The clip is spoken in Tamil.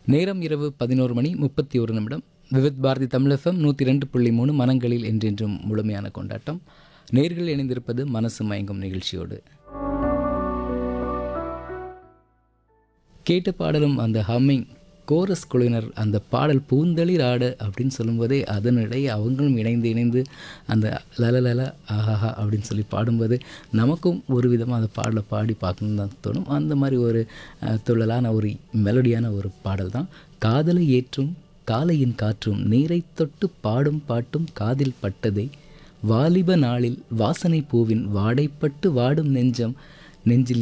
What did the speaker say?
நேரம் இரவு பதினோரு மணி முப்பத்தி ஒரு நிமிடம் விவித் பாரதி தமிழகம் நூற்றி ரெண்டு புள்ளி மூணு மனங்களில் என்றென்றும் முழுமையான கொண்டாட்டம் நேர்கள் இணைந்திருப்பது மனசு மயங்கும் நிகழ்ச்சியோடு கேட்ட பாடலும் அந்த ஹம்மிங் கோரஸ் குழுவினர் அந்த பாடல் பூந்தளிர் ஆட அப்படின்னு சொல்லும்போதே அதனிடையே அவங்களும் இணைந்து இணைந்து அந்த லல லல ஆஹாஹா அப்படின்னு சொல்லி பாடும்போது நமக்கும் ஒரு விதமாக அந்த பாடலை பாடி பார்க்கணுன்னு தான் தோணும் அந்த மாதிரி ஒரு அஹ், துள்ளலான ஒரு மெலடியான ஒரு பாடல் தான் காதலை ஏற்றும் காலையின் காற்றும் நீரை தொட்டு பாடும் பாட்டும் காதில் பட்டதே வாலிப நாளில் வாசனை பூவின் வாடைப்பட்டு வாடும் நெஞ்சம் நெஞ்சில்